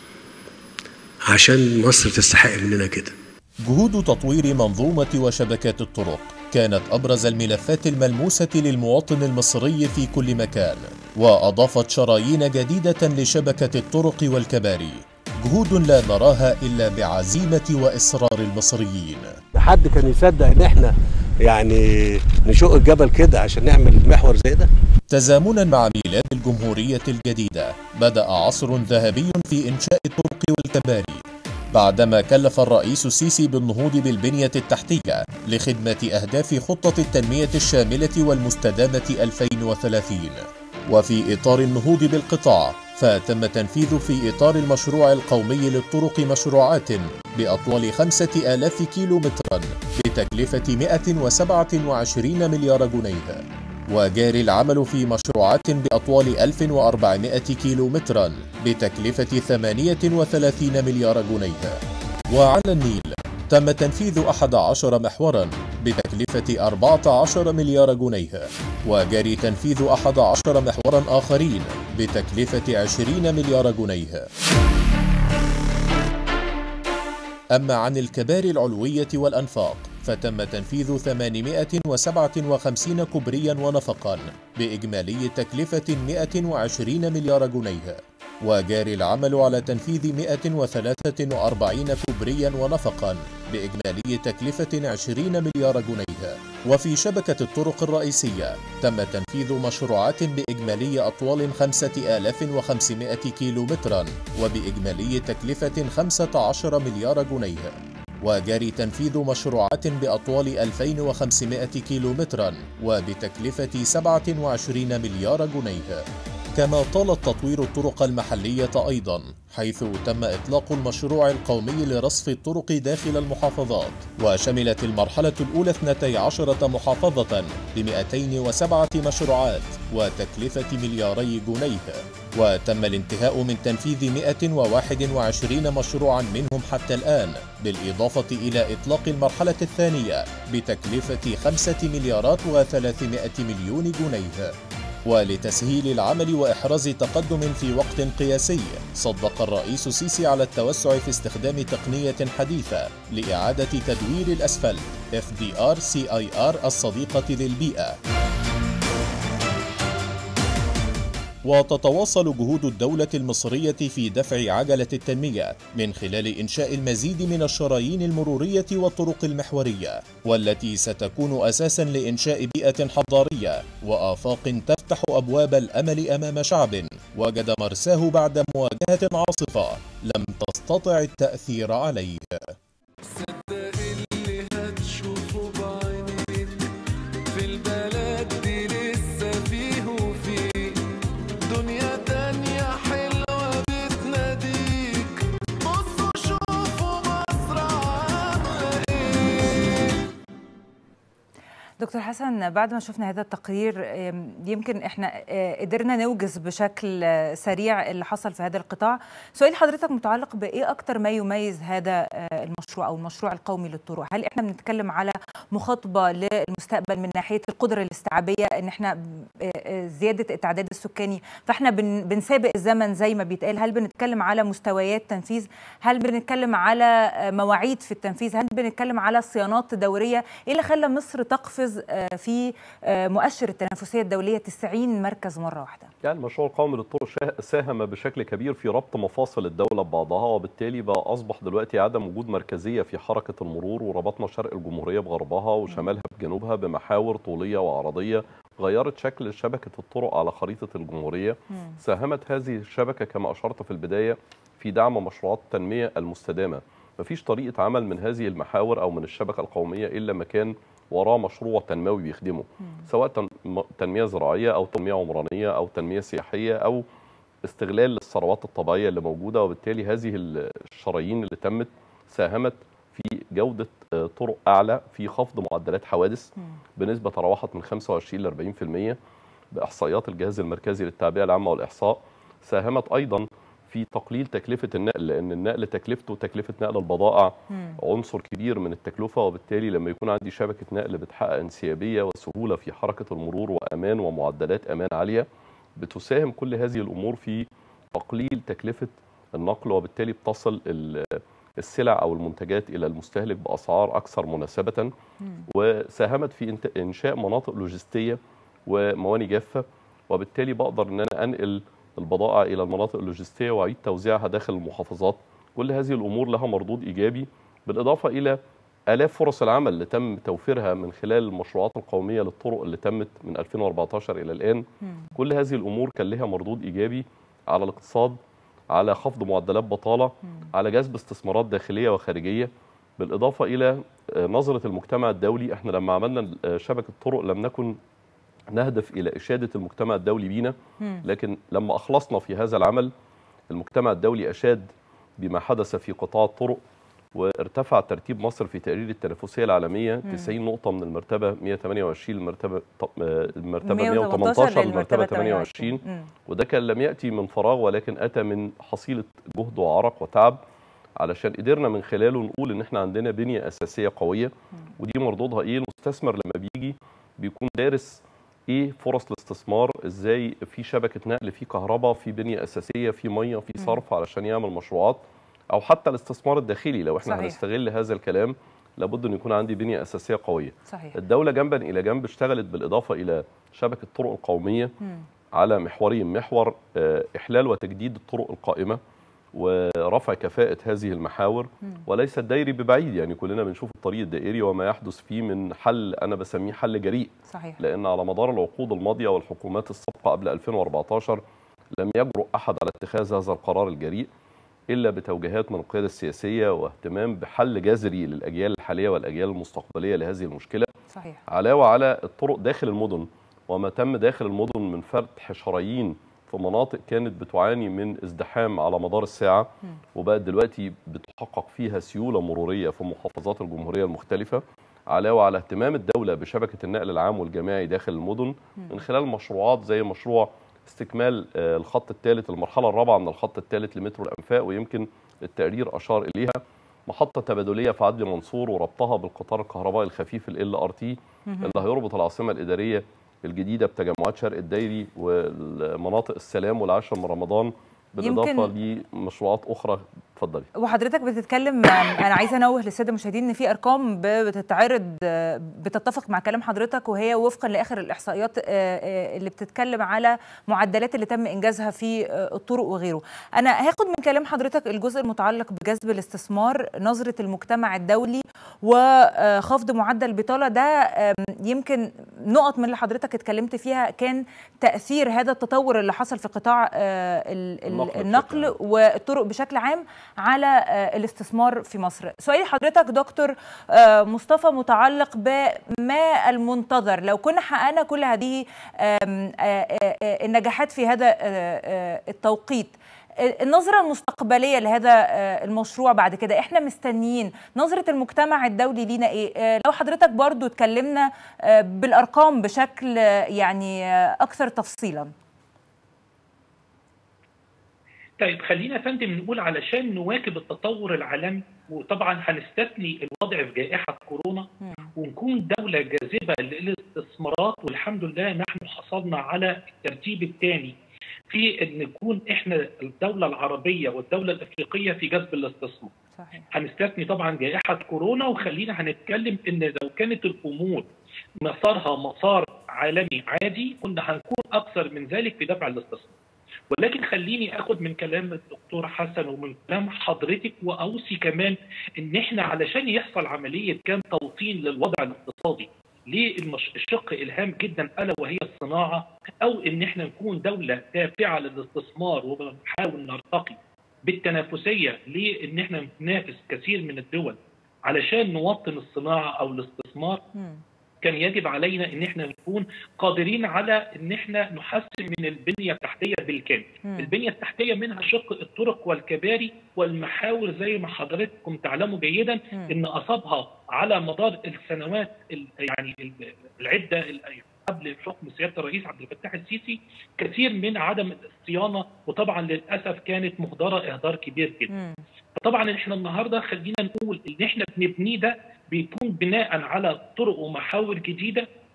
عشان مصر تستحق مننا كده جهود تطوير منظومة وشبكات الطرق كانت أبرز الملفات الملموسة للمواطن المصري في كل مكان وأضافت شرايين جديدة لشبكة الطرق والكباري جهود لا نراها إلا بعزيمة وإصرار المصريين حد كان يصدق ان احنا يعني نشق الجبل كده عشان نعمل محور زي ده تزامنا مع ميلاد الجمهورية الجديدة بدأ عصر ذهبي في إنشاء الطرق والكباري بعدما كلف الرئيس السيسي بالنهوض بالبنية التحتية لخدمة أهداف خطة التنمية الشاملة والمستدامة 2030 وفي إطار النهوض بالقطاع فتم تنفيذ في إطار المشروع القومي للطرق مشروعات بأطول خمسة آلاف كيلو مترا بتكلفة 127 مليار جنيه وجاري العمل في مشروعات بأطوال 1400 كيلو مترا بتكلفة 38 مليار جنيه وعلى النيل تم تنفيذ 11 محورا بتكلفة 14 مليار جنيه وجاري تنفيذ 11 محورا آخرين بتكلفة 20 مليار جنيه أما عن الكباري العلوية والأنفاق فتم تنفيذ 857 كوبريا ونفقا بإجمالي تكلفة 120 مليار جنيه وجاري العمل على تنفيذ 143 كوبريا ونفقا بإجمالي تكلفة 20 مليار جنيه وفي شبكة الطرق الرئيسية تم تنفيذ مشروعات بإجمالي أطوال 5500 كيلو مترا وبإجمالي تكلفة 15 مليار جنيه وجاري تنفيذ مشروعات بأطوال 2500 كيلو مترا وبتكلفة 27 مليار جنيه كما طال تطوير الطرق المحلية أيضا حيث تم إطلاق المشروع القومي لرصف الطرق داخل المحافظات وشملت المرحلة الأولى 12 محافظة ب 207 مشروعات وتكلفة ملياري جنيه وتم الانتهاء من تنفيذ 121 مشروعا منهم حتى الآن بالإضافة إلى إطلاق المرحلة الثانية بتكلفة 5 مليارات و300 مليون جنيه ولتسهيل العمل وإحراز تقدم في وقت قياسي صدق الرئيس السيسي على التوسع في استخدام تقنية حديثة لإعادة تدوير الأسفلت FDR CIR الصديقة للبيئة وتتواصل جهود الدولة المصرية في دفع عجلة التنمية من خلال إنشاء المزيد من الشرايين المرورية والطرق المحورية والتي ستكون أساسا لإنشاء بيئة حضارية وآفاق تفتح أبواب الأمل أمام شعب وجد مرساه بعد مواجهة عاصفة لم تستطع التأثير عليه صدق اللي هتشوفه بعينيك في البلد دي لسه فيه وفيه دنيا تانية حلوة بتناديك بصوا شوفوا مصر عاملة ايه دكتور حسن بعد ما شفنا هذا التقرير آم، يمكن احنا آه، قدرنا نوجز بشكل آه، سريع اللي حصل في هذا القطاع سؤال حضرتك متعلق بايه اكتر ما يميز هذا آه، المشروع او المشروع القومي للطرق هل احنا بنتكلم على مخاطبه للمستقبل من ناحيه القدره الاستيعابيه ان احنا آه، آه، زياده التعداد السكاني فاحنا بن- بنسابق الزمن زي ما بيتقال هل بنتكلم على مستويات تنفيذ هل بنتكلم على آه، مواعيد في التنفيذ هل بنتكلم على صيانات دوريه ايه اللي خلى مصر تقفز آه، في آه، مؤشر التنافسيه الدوليه 90 مركز مره واحده يعني المشروع القومي للطرق شا- ساهم بشكل كبير في ربط مفاصل الدولة ببعضها وبالتالي بقى أصبح دلوقتي عدم وجود مركزية في حركة المرور وربطنا شرق الجمهورية بغربها وشمالها بجنوبها بمحاور طولية وعرضية غيرت شكل شبكة الطرق على خريطة الجمهورية ساهمت هذه الشبكة كما أشرت في البداية في دعم مشروعات التنمية المستدامة مفيش طريقة عمل من هذه المحاور أو من الشبكة القومية إلا ما كان وراه مشروع تنموي بيخدمه سواء تن- م- تنمية زراعية أو تنمية عمرانية أو تنمية سياحية أو استغلال للثروات الطبيعية اللي موجودة وبالتالي هذه الشرايين اللي تمت ساهمت في جودة آه، طرق أعلى في خفض معدلات حوادث بنسبة تراوحت من 25 ل 40% بإحصائيات الجهاز المركزي للتعبئة العامة والإحصاء ساهمت أيضا في تقليل تكلفة النقل لأن النقل تكلفته تكلفة نقل البضائع عنصر كبير من التكلفة وبالتالي لما يكون عندي شبكة نقل بتحقق انسيابية وسهولة في حركة المرور وأمان ومعدلات أمان عالية بتساهم كل هذه الامور في تقليل تكلفه النقل وبالتالي بتصل ال- السلع او المنتجات الى المستهلك باسعار اكثر مناسبه وساهمت في إنت- انشاء مناطق لوجستيه ومواني جافه وبالتالي بقدر ان انا انقل البضائع الى المناطق اللوجستيه واعيد توزيعها داخل المحافظات كل هذه الامور لها مردود ايجابي بالاضافه الى الاف فرص العمل اللي تم توفيرها من خلال المشروعات القوميه للطرق اللي تمت من 2014 الى الان كل هذه الامور كان لها مردود ايجابي على الاقتصاد على خفض معدلات بطاله على جذب استثمارات داخليه وخارجيه بالاضافه الى آه، نظره المجتمع الدولي احنا لما عملنا آه، شبكه طرق لم نكن نهدف الى اشاده المجتمع الدولي بينا لكن لما اخلصنا في هذا العمل المجتمع الدولي اشاد بما حدث في قطاع الطرق وارتفع ترتيب مصر في تقرير التنافسيه العالميه 90 نقطه من المرتبه 128 للمرتبه طب- آه، المرتبه 118 للمرتبه 28 مم. وده كان لم ياتي من فراغ ولكن اتى من حصيله جهد وعرق وتعب علشان قدرنا من خلاله نقول ان احنا عندنا بنيه اساسيه قويه ودي مردودها ايه المستثمر لما بيجي بيكون دارس ايه فرص الاستثمار ازاي في شبكه نقل في كهرباء في بنيه اساسيه في ميه في صرف علشان يعمل مشروعات او حتى الاستثمار الداخلي لو احنا صحيح. هنستغل هذا الكلام لابد ان يكون عندي بنيه اساسيه قويه صحيح الدوله جنبا الى جنب اشتغلت بالاضافه الى شبكه الطرق القوميه على محورين محور آه، احلال وتجديد الطرق القائمه ورفع كفاءه هذه المحاور وليس الدائري ببعيد يعني كلنا بنشوف الطريق الدائري وما يحدث فيه من حل انا بسميه حل جريء صحيح لان على مدار العقود الماضيه والحكومات السابقه قبل 2014 لم يجرؤ احد على اتخاذ هذا القرار الجريء الا بتوجيهات من القياده السياسيه واهتمام بحل جذري للاجيال الحاليه والاجيال المستقبليه لهذه المشكله صحيح علاوه على الطرق داخل المدن وما تم داخل المدن من فتح شرايين في مناطق كانت بتعاني من ازدحام على مدار الساعه وبقت دلوقتي بتحقق فيها سيوله مروريه في محافظات الجمهوريه المختلفه علاوه على اهتمام الدوله بشبكه النقل العام والجماعي داخل المدن من خلال مشروعات زي مشروع استكمال آه، الخط الثالث المرحله الرابعه من الخط الثالث لمترو الانفاق ويمكن التقرير اشار اليها محطه تبادليه في عدلي منصور وربطها بالقطار الكهربائي الخفيف ال ار تي اللي هيربط العاصمه الاداريه الجديده بتجمعات شرق الدايري ومناطق السلام والعاشر من رمضان بالاضافه لمشروعات اخرى اتفضلي وحضرتك بتتكلم انا عايزه انوه للساده المشاهدين ان في ارقام ب- بتتعرض آه، بتتفق مع كلام حضرتك وهي وفقا لاخر الاحصائيات آه، آه، اللي بتتكلم على معدلات اللي تم انجازها في آه، الطرق وغيره. انا هاخد من كلام حضرتك الجزء المتعلق بجذب الاستثمار نظره المجتمع الدولي وخفض معدل البطاله ده آم، يمكن نقط من اللي حضرتك اتكلمت فيها كان تاثير هذا التطور اللي حصل في قطاع آه، ال- ال- النقل بشكل النقل عام. والطرق بشكل عام على آه، الاستثمار في مصر سؤالي حضرتك دكتور آه، مصطفى متعلق بما المنتظر لو كنا حققنا كل هذه آم، آه، آه، آه، النجاحات في هذا آه، آه، التوقيت النظرة المستقبلية لهذا آه، المشروع بعد كده احنا مستنيين نظرة المجتمع الدولي لينا ايه آه، لو حضرتك برضو اتكلمنا آه، بالارقام بشكل آه، يعني آه، اكثر تفصيلا طيب خلينا يا فندم نقول علشان نواكب التطور العالمي وطبعا هنستثني الوضع في جائحه كورونا ونكون دوله جاذبه للاستثمارات والحمد لله نحن حصلنا على الترتيب الثاني في ان نكون احنا الدوله العربيه والدوله الافريقيه في جذب الاستثمار. صحيح هنستثني طبعا جائحه كورونا وخلينا هنتكلم ان لو كانت الامور مسارها مسار عالمي عادي كنا هنكون اكثر من ذلك في دفع الاستثمار. ولكن خليني اخد من كلام الدكتور حسن ومن كلام حضرتك واوصي كمان ان احنا علشان يحصل عمليه كان توطين للوضع الاقتصادي للشق الهام جدا الا وهي الصناعه او ان احنا نكون دوله دافعه للاستثمار وبنحاول نرتقي بالتنافسيه لان احنا ننافس كثير من الدول علشان نوطن الصناعه او الاستثمار مم. كان يجب علينا ان احنا نكون قادرين على ان احنا نحسن من البنيه التحتيه بالكامل. مم. البنيه التحتيه منها شق الطرق والكباري والمحاور زي ما حضراتكم تعلموا جيدا مم. ان اصابها على مدار السنوات ال- يعني ال- العده ال- قبل حكم سياده الرئيس عبد الفتاح السيسي كثير من عدم الصيانه وطبعا للاسف كانت مهدره اهدار كبير جدا. مم. طبعا احنا النهارده خلينا نقول ان احنا بنبنيه ده بيكون بناء على طرق ومحاور جديده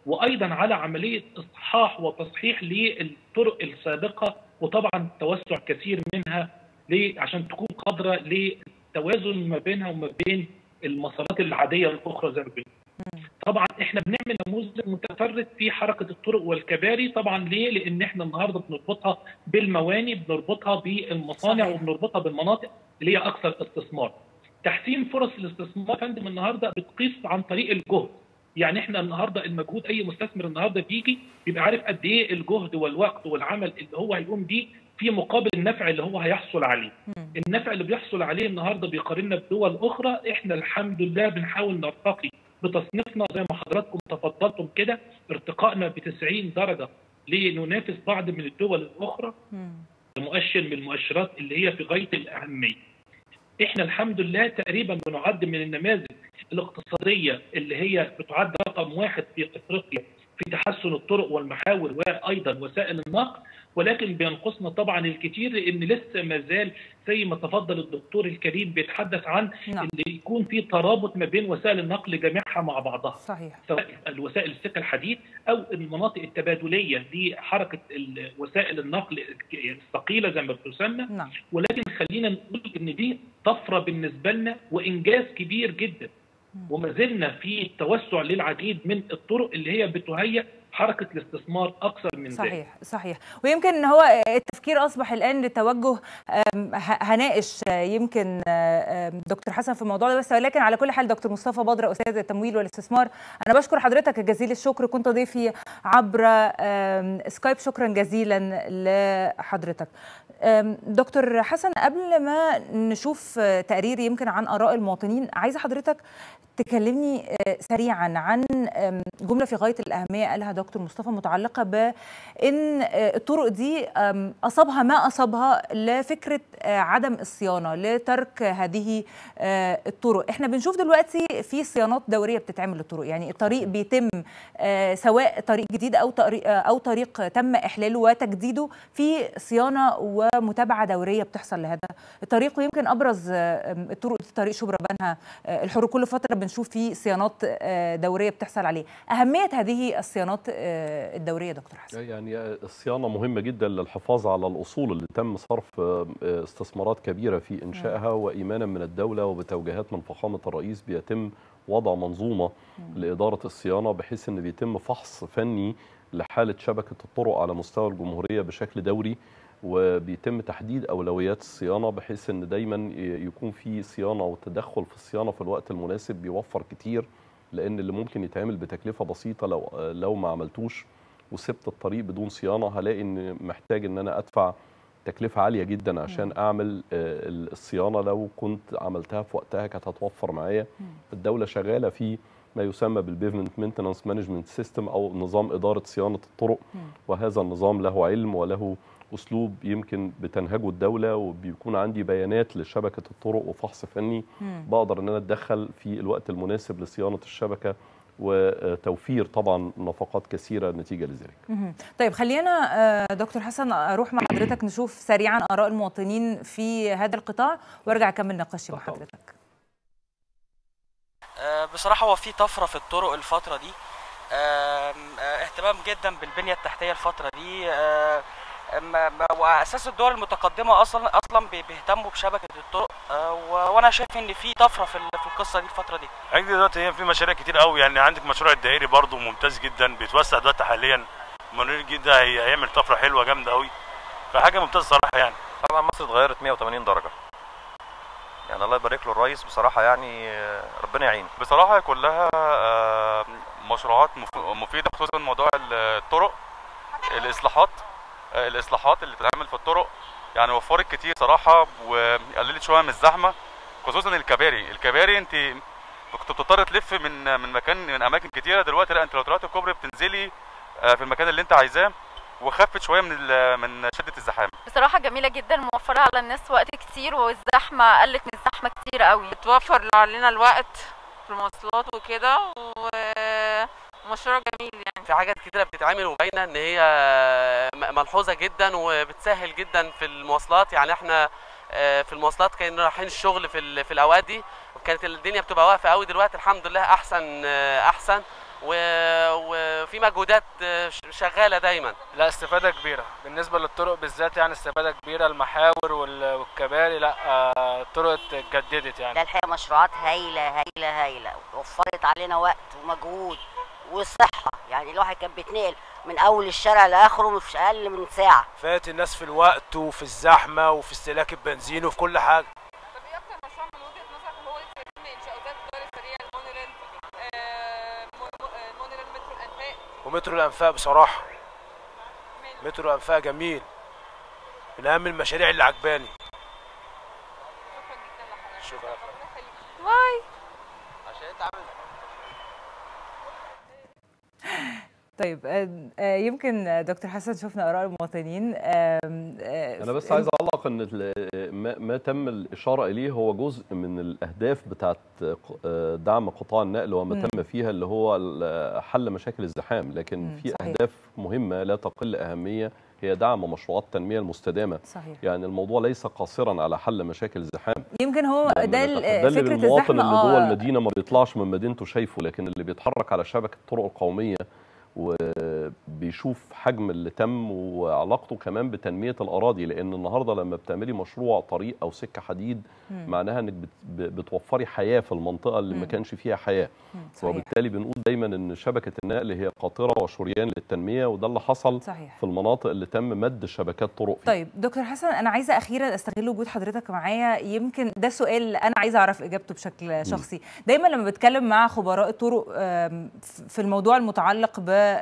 وايضا على عمليه اصحاح وتصحيح للطرق السابقه وطبعا توسع كثير منها ليه؟ عشان تكون قادره للتوازن ما بينها وما بين المسارات العاديه الاخرى زي ما بنقول. طبعا احنا بنعمل نموذج متفرد في حركه الطرق والكباري طبعا ليه؟ لان احنا النهارده بنربطها بالمواني بنربطها بالمصانع صحيح. وبنربطها بالمناطق اللي هي اكثر استثمار. تحسين فرص الاستثمار يا فندم النهارده بتقيس عن طريق الجهد. يعني احنا النهارده المجهود اي مستثمر النهارده بيجي بيبقى عارف قد ايه الجهد والوقت والعمل اللي هو هيقوم بيه في مقابل النفع اللي هو هيحصل عليه. النفع اللي بيحصل عليه النهارده بيقارننا بدول اخرى احنا الحمد لله بنحاول نرتقي بتصنيفنا زي ما حضراتكم تفضلتم كده ارتقائنا ب 90 درجه لننافس بعض من الدول الاخرى مؤشر من المؤشرات اللي هي في غايه الاهميه. احنا الحمد لله تقريبا بنعد من النماذج الاقتصاديه اللي هي بتعد رقم واحد في افريقيا في تحسن الطرق والمحاور وايضا وسائل النقل ولكن بينقصنا طبعا الكثير لان لسه ما زال زي ما تفضل الدكتور الكريم بيتحدث عن نعم. ان يكون في ترابط ما بين وسائل النقل جميعها مع بعضها صحيح سواء الوسائل السكة الحديد او المناطق التبادليه لحركه ال- وسائل النقل الثقيله زي ما بتسمى نعم ولكن خلينا نقول ان دي طفره بالنسبه لنا وانجاز كبير جدا وما زلنا في توسع للعديد من الطرق اللي هي بتهيئ حركه الاستثمار اكثر من ذلك صحيح صحيح ويمكن ان هو التفكير اصبح الان للتوجه أم، ه- هناقش آه، يمكن آه، آم، دكتور حسن في الموضوع ده بس ولكن على كل حال دكتور مصطفى بدر استاذ التمويل والاستثمار انا بشكر حضرتك جزيل الشكر كنت ضيفي عبر آم، سكايب شكرا جزيلا لحضرتك آم، دكتور حسن قبل ما نشوف آه، تقرير يمكن عن اراء المواطنين عايزه حضرتك تكلمني آه، سريعا عن آم، جمله في غايه الاهميه قالها دكتور مصطفى متعلقه بان آه، الطرق دي آم، اصابها ما اصابها لفكره آه، عدم الصيانه لترك هذه آه، الطرق احنا بنشوف دلوقتي في صيانات دوريه بتتعمل للطرق يعني الطريق بيتم آه، سواء طريق جديد او طريق آه، او طريق تم احلاله وتجديده في صيانه ومتابعه دوريه بتحصل لهذا الطريق ويمكن ابرز آه، آم، الطرق دي طريق شبرا بنها آه، الحر كل فتره بنشوف فيه صيانات آه، دوريه بتحصل عليه اهميه هذه الصيانات آه، الدوريه دكتور حسن يعني الصيانة مهمة جدا للحفاظ على الأصول اللي تم صرف آه، استثمارات كبيرة في إنشائها وإيمانا من الدولة وبتوجيهات من فخامة الرئيس بيتم وضع منظومة لإدارة الصيانة بحيث أن بيتم فحص فني لحالة شبكة الطرق على مستوى الجمهورية بشكل دوري وبيتم تحديد أولويات الصيانة بحيث أن دايما ي- يكون في صيانة وتدخل في الصيانة في الوقت المناسب بيوفر كتير لأن اللي ممكن يتعمل بتكلفة بسيطة لو لو ما عملتوش وسبت الطريق بدون صيانه هلاقي ان محتاج ان انا ادفع تكلفه عاليه جدا عشان اعمل آه، الصيانه لو كنت عملتها في وقتها كانت هتوفر معايا الدوله شغاله في ما يسمى بالبيفمنت مينتنانس مانجمنت سيستم او نظام اداره صيانه الطرق وهذا النظام له علم وله اسلوب يمكن بتنهجه الدوله وبيكون عندي بيانات لشبكه الطرق وفحص فني بقدر ان انا اتدخل في الوقت المناسب لصيانه الشبكه وتوفير طبعا نفقات كثيره نتيجه لذلك. مهم. طيب خلينا آه، دكتور حسن اروح مع حضرتك نشوف سريعا اراء المواطنين في هذا القطاع وارجع اكمل نقاشي مع طبعاً. حضرتك آه، بصراحة هو في طفرة في الطرق الفترة دي آم، آه، اهتمام جدا بالبنية التحتية الفترة دي آه، ما- ما- وأساس الدول المتقدمة أصلا أصلا بي- بيهتموا بشبكة الطرق آه، و- وأنا شايف إن في طفرة في ال- في القصة دي الفترة دي عندي دلوقتي هي في مشاريع كتير قوي يعني عندك مشروع الدائري برضو ممتاز جدا بيتوسع دلوقتي حاليا منير جدا هي- هيعمل طفره حلوه جامده قوي فحاجه ممتازه صراحه يعني طبعا مصر اتغيرت 180 درجة يعني الله يبارك له الرئيس بصراحة يعني آه، ربنا يعينه بصراحه كلها آه، مشروعات مف- مفيده خصوصا موضوع الطرق الاصلاحات آه، الاصلاحات اللي بتتعمل في الطرق يعني وفرت كتير صراحه وقللت شويه من الزحمه خصوصا الكباري الكباري انت كنت بتضطر تلف من من مكان من اماكن كتيره دلوقتي لا انت لو طلعت الكوبري بتنزلي آه، في المكان اللي انت عايزاه وخفت شويه من ال- من شده الزحام بصراحة جميلة جدا موفرة على الناس وقت كتير والزحمة قلت من الزحمة كتير قوي بتوفر علينا الوقت في المواصلات وكده ومشروع جميل يعني في حاجات كتيرة بتتعمل وباينة ان هي م- ملحوظة جدا وبتسهل جدا في المواصلات يعني احنا آه، في المواصلات كنا رايحين الشغل في ال- في الاوقات دي وكانت الدنيا بتبقى واقفة قوي دلوقتي الحمد لله احسن آه، احسن و- وفي مجهودات آه، ش- شغاله دايما لا استفادة كبيرة بالنسبة للطرق بالذات يعني استفادة كبيرة المحاور وال- والكباري لا آه، الطرق اتجددت يعني لا الحقيقه مشروعات هايله هايله هايله وفرت علينا وقت ومجهود والصحه يعني الواحد كان بيتنقل من اول الشارع لاخره في اقل من ساعه فات الناس في الوقت وفي الزحمه وفي استهلاك البنزين وفي كل حاجه ومترو الانفاق بصراحه مترو الانفاق جميل من اهم المشاريع اللي عجباني شكرا باي عشان انت عامل طيب آه، آه، يمكن آه، دكتور حسن شفنا اراء المواطنين آم، آه، انا بس عايز اعلق ان ال- ما, ما تم الاشاره اليه هو جزء من الاهداف بتاعت ق- دعم قطاع النقل وما مم. تم فيها اللي هو ال- حل مشاكل الزحام لكن مم، في صحيح. اهداف مهمه لا تقل اهميه هي دعم مشروعات التنميه المستدامه صحيح. يعني الموضوع ليس قاصرا على حل مشاكل الزحام يمكن هو لما ده ال- نتخ- ده اللي فكره المواطن الزحمه اللي جوه اه المدينه ما بيطلعش من مدينته شايفه لكن اللي بيتحرك على شبكه الطرق القوميه وبيشوف حجم اللي تم وعلاقته كمان بتنميه الاراضي لان النهارده لما بتعملي مشروع طريق او سكه حديد مم. معناها انك بت- ب- بتوفري حياه في المنطقه اللي ما مم. كانش فيها حياه صحيح. وبالتالي بنقول دايما ان شبكه النقل هي قاطره وشريان للتنميه وده اللي حصل صحيح. في المناطق اللي تم مد شبكات طرق فيها طيب دكتور حسن انا عايزه اخيرا استغل وجود حضرتك معايا يمكن ده سؤال انا عايزه اعرف اجابته بشكل شخصي دايما لما بتكلم مع خبراء الطرق آم، في الموضوع المتعلق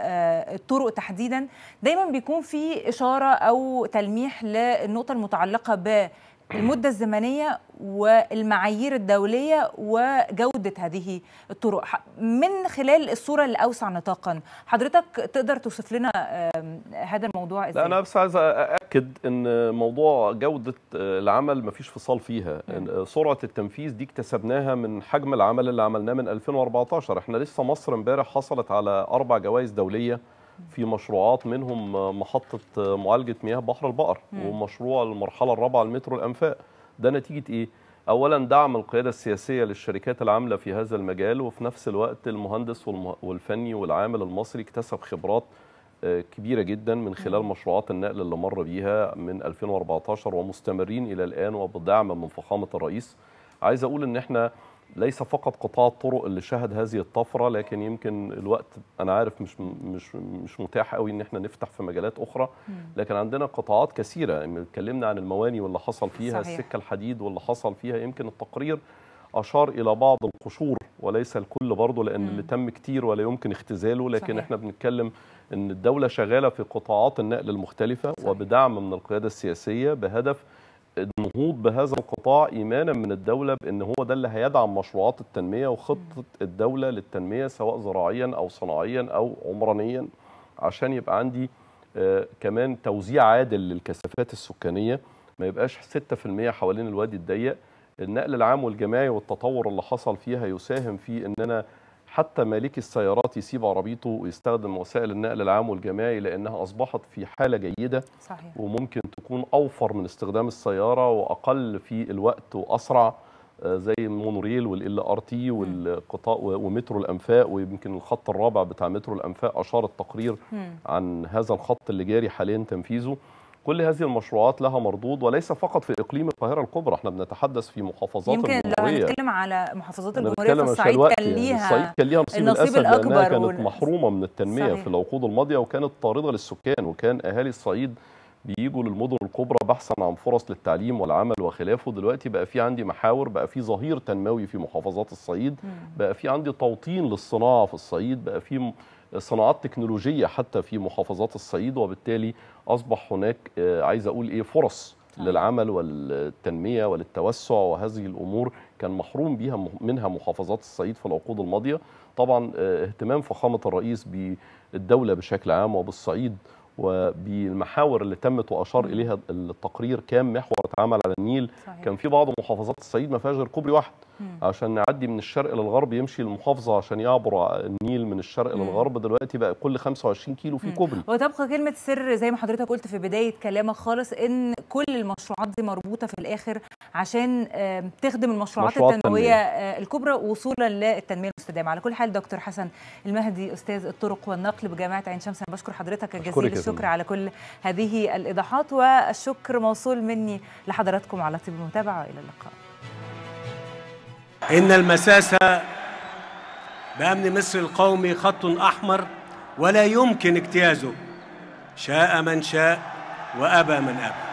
بالطرق تحديدا دايما بيكون في اشاره او تلميح للنقطه المتعلقه بالمده الزمنيه والمعايير الدوليه وجوده هذه الطرق ح- من خلال الصوره الاوسع نطاقا حضرتك تقدر توصف لنا آم، هذا الموضوع ازاي لا انا بس عايز ااكد ان موضوع جوده العمل مفيش فصال فيها إن سرعه التنفيذ دي اكتسبناها من حجم العمل اللي عملناه من 2014 احنا لسه مصر امبارح حصلت على اربع جوائز دوليه في مشروعات منهم محطه معالجه مياه بحر البقر مم. ومشروع المرحله الرابعه المترو الانفاق ده نتيجه ايه اولا دعم القياده السياسيه للشركات العامله في هذا المجال وفي نفس الوقت المهندس والم- والفني والعامل المصري اكتسب خبرات آه، كبيره جدا من خلال مشروعات النقل اللي مر بيها من 2014 ومستمرين الى الان وبدعم من فخامه الرئيس عايز اقول ان احنا ليس فقط قطاع الطرق اللي شهد هذه الطفره لكن يمكن الوقت انا عارف مش مش مش متاح قوي ان احنا نفتح في مجالات اخرى لكن عندنا قطاعات كثيره يعني اتكلمنا عن المواني واللي حصل فيها صحيح. السكه الحديد واللي حصل فيها يمكن التقرير اشار الى بعض القشور وليس الكل برضه لان اللي تم كتير ولا يمكن اختزاله لكن صحيح. احنا بنتكلم ان الدوله شغاله في قطاعات النقل المختلفه وبدعم من القياده السياسيه بهدف النهوض بهذا القطاع ايمانا من الدوله بان هو ده اللي هيدعم مشروعات التنميه وخطه الدوله للتنميه سواء زراعيا او صناعيا او عمرانيا عشان يبقى عندي آه، كمان توزيع عادل للكثافات السكانيه ما يبقاش 6% حوالين الوادي الضيق النقل العام والجماعي والتطور اللي حصل فيها يساهم في ان انا حتى مالكي السيارات يسيب عربيته ويستخدم وسائل النقل العام والجماعي لانها اصبحت في حاله جيده صحيح وممكن تكون اوفر من استخدام السياره واقل في الوقت واسرع آه، زي المونوريل والال ار تي والقطاع ومترو الانفاق ويمكن الخط الرابع بتاع مترو الانفاق اشار التقرير مم. عن هذا الخط اللي جاري حاليا تنفيذه كل هذه المشروعات لها مردود وليس فقط في اقليم القاهره الكبرى احنا بنتحدث في محافظات يمكن لو الجمهوريه هنتكلم على محافظات أنا الجمهوريه بتكلم عشان فالصعيد الوقت كان يعني ليها الصعيد كان ليها نصيب النصيب الاسد لانها الاكبر كانت وال- محرومه من التنميه صحيح. في العقود الماضيه وكانت طارده للسكان وكان اهالي الصعيد بيجوا للمدن الكبرى بحثا عن فرص للتعليم والعمل وخلافه دلوقتي بقى في عندي محاور بقى في ظهير تنموي في محافظات الصعيد بقى في عندي توطين للصناعه في الصعيد بقى في م- صناعات تكنولوجيه حتى في محافظات الصعيد وبالتالي اصبح هناك آه، عايز اقول ايه فرص للعمل والتنميه وللتوسع وهذه الامور كان محروم بها منها محافظات الصعيد في العقود الماضيه طبعا آه، اهتمام فخامه الرئيس بالدوله بشكل عام وبالصعيد وبالمحاور اللي تمت واشار اليها التقرير كام محور اتعمل على النيل صحيح. كان في بعض محافظات الصعيد ما فيهاش غير كوبري واحد مم. عشان نعدي من الشرق للغرب يمشي المحافظه عشان يعبر النيل من الشرق مم. للغرب دلوقتي بقى كل 25 كيلو في كوبري وتبقى كلمة السر زي ما حضرتك قلت في بداية كلامك خالص إن كل المشروعات دي مربوطه في الاخر عشان آه، تخدم المشروعات مشروعات التنمويه تنمية. آه، الكبرى وصولا للتنميه المستدامه على كل حال دكتور حسن المهدي استاذ الطرق والنقل بجامعه عين شمس انا بشكر حضرتك أشكرك جزيل يا الشكر فندم. على كل هذه الايضاحات والشكر موصول مني لحضراتكم على طيب المتابعه والى اللقاء إن المساس بأمن مصر القومي خط أحمر ولا يمكن اجتيازه شاء من شاء وأبى من أبى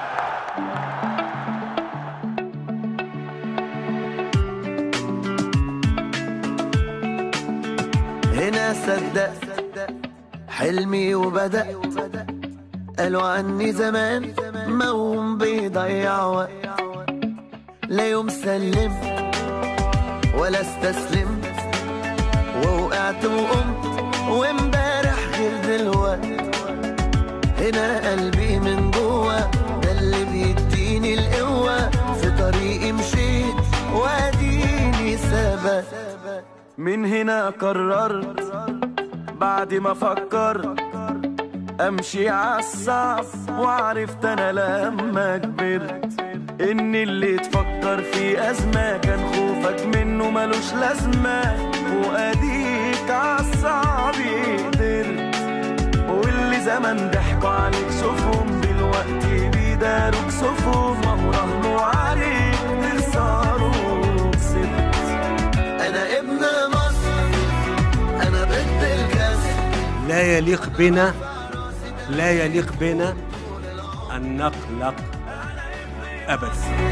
هنا صدقت حلمي وبدأ قالوا عني زمان موهوم بيضيع وقت لا يوم سلمت ولا استسلمت ووقعت وقمت وامبارح غير دلوقت هنا قلبي من جوه ده اللي بيديني القوة في طريقي مشيت واديني ثبت من هنا قررت بعد ما فكرت امشي عالصعب وعرفت انا لما كبرت ان اللي تفكر في ازمه كان خوفك منه ملوش لازمه واديك عالصعب قدرت واللي زمان ضحكوا عليك شوفهم دلوقتي بيداروك صفهم وهو رهنوا عليك تخسروا كسبت انا ابن مصر انا ضد الكسر لا يليق بنا لا يليق بنا أن نقلق أبدا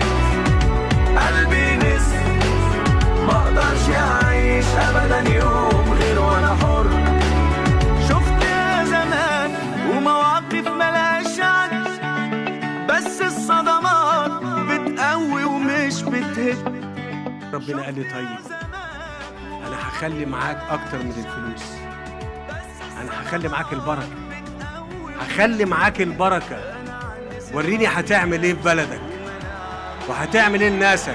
قلبي نسي ما اقدرش اعيش ابدا يوم غير وانا حر شفت يا زمان ومواقف ملهاش عد بس الصدمات بتقوي ومش بتهد ربنا قال لي طيب أنا هخلي معاك أكتر من الفلوس أنا هخلي معاك البركة هخلي معاك البركة وريني هتعمل إيه في بلدك وهتعمل إيه لناسك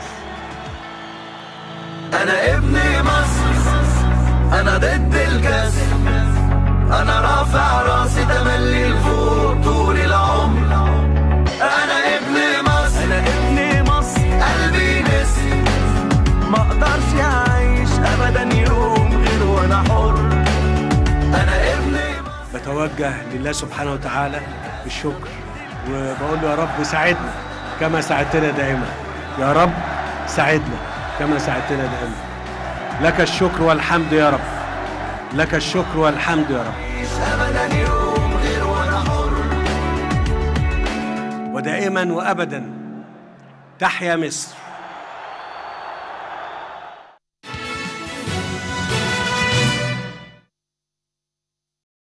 انا ابن مصر انا ضد الكسر انا رافع راسي تملي لفوق طول العمر انا ابن مصر انا ابن مصر قلبي نسر ما اقدرش اعيش ابدا يوم غير وانا حر انا ابن بتوجه لله سبحانه وتعالى بالشكر وبقول له يا رب ساعدنا كما ساعدتنا دائما يا رب ساعدنا كما ساعدتنا دائما لك الشكر والحمد يا رب لك الشكر والحمد يا رب ابدا يوم غير وانا حر ودائما وابدا تحيا مصر